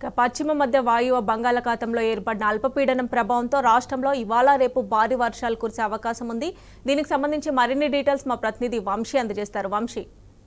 ఇక పశ్చిమ మధ్య వాయువ బంగాళాఖాతంలో ఏర్పడిన అల్పపీడనం ప్రభావంతో రాష్ట్రంలో ఇవాళ రేపు భారీ వర్షాలు కురిసే అవకాశం ఉంది దీనికి సంబంధించి మరిన్ని డీటెయిల్స్ మా ప్రతినిధి వంశీ అందజేస్తారు వంశీ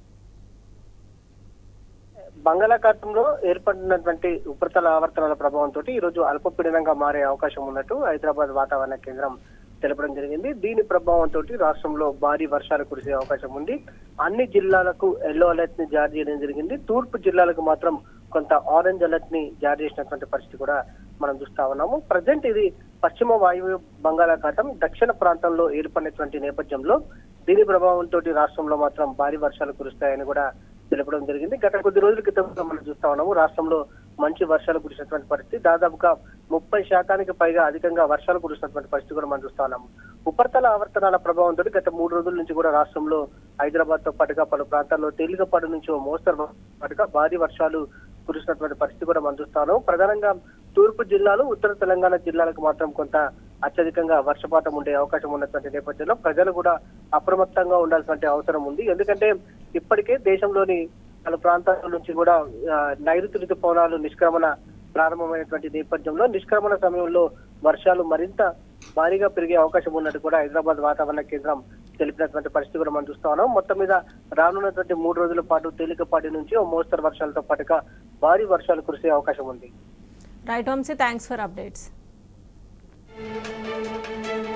బంగాళాఖాతంలో ఏర్పడినటువంటి ఉపరితల ఆవర్తనాల ప్రభావంతో ఈ రోజు అల్పపీడనంగా మారే అవకాశం ఉన్నట్టు హైదరాబాద్ వాతావరణ కేంద్రం తెలపడం జరిగింది దీని ప్రభావంతో రాష్ట్రంలో భారీ వర్షాలు కురిసే అవకాశం ఉంది అన్ని జిల్లాలకు ఎల్లో అలర్ట్ ని జారీ చేయడం జరిగింది తూర్పు జిల్లాలకు మాత్రం కొంత ఆరెంజ్ అలర్ట్ ని జారీ చేసినటువంటి పరిస్థితి కూడా మనం చూస్తా ఉన్నాము ప్రజెంట్ ఇది పశ్చిమ వాయువ్య బంగాళాఖాతం దక్షిణ ప్రాంతంలో ఏర్పడినటువంటి నేపథ్యంలో దీని ప్రభావంతో రాష్ట్రంలో మాత్రం భారీ వర్షాలు కురుస్తాయని కూడా తెలపడం జరిగింది గత కొద్ది రోజుల క్రితం కూడా మనం చూస్తా ఉన్నాము రాష్ట్రంలో మంచి వర్షాలు కురిసినటువంటి పరిస్థితి దాదాపుగా ముప్పై శాతానికి పైగా అధికంగా వర్షాలు కురిసినటువంటి పరిస్థితి కూడా మనం చూస్తా ఉన్నాము ఉపరితల ఆవర్తనాల ప్రభావంతో గత మూడు రోజుల నుంచి కూడా రాష్ట్రంలో హైదరాబాద్ తో పాటుగా పలు ప్రాంతాల్లో తేలికపాటి నుంచి ఓ మోస్తరు పాటుగా భారీ వర్షాలు కురిసినటువంటి పరిస్థితి కూడా మనం చూస్తా ఉన్నాము ప్రధానంగా తూర్పు జిల్లాలు ఉత్తర తెలంగాణ జిల్లాలకు మాత్రం కొంత అత్యధికంగా వర్షపాతం ఉండే అవకాశం ఉన్నటువంటి నేపథ్యంలో ప్రజలు కూడా అప్రమత్తంగా ఉండాల్సిన అవసరం ఉంది ఎందుకంటే ఇప్పటికే దేశంలోని పలు ప్రాంతాల నుంచి కూడా ఆ, నైరుతి ఋతుపవనాలు నిష్క్రమణ ప్రారంభమైనటువంటి నేపథ్యంలో నిష్క్రమణ సమయంలో వర్షాలు మరింత భారీగా పెరిగే అవకాశం ఉన్నట్టు కూడా హైదరాబాద్ వాతావరణ కేంద్రం తెలిపినటువంటి పరిస్థితి కూడా మనం చూస్తా ఉన్నాం మొత్తం మీద రానున్నటువంటి మూడు రోజుల పాటు తేలికపాటి నుంచి ఓ మోస్తరు వర్షాలతో పాటుగా భారీ వర్షాలు కురిసే అవకాశం ఉంది right Vamsi thanks for updates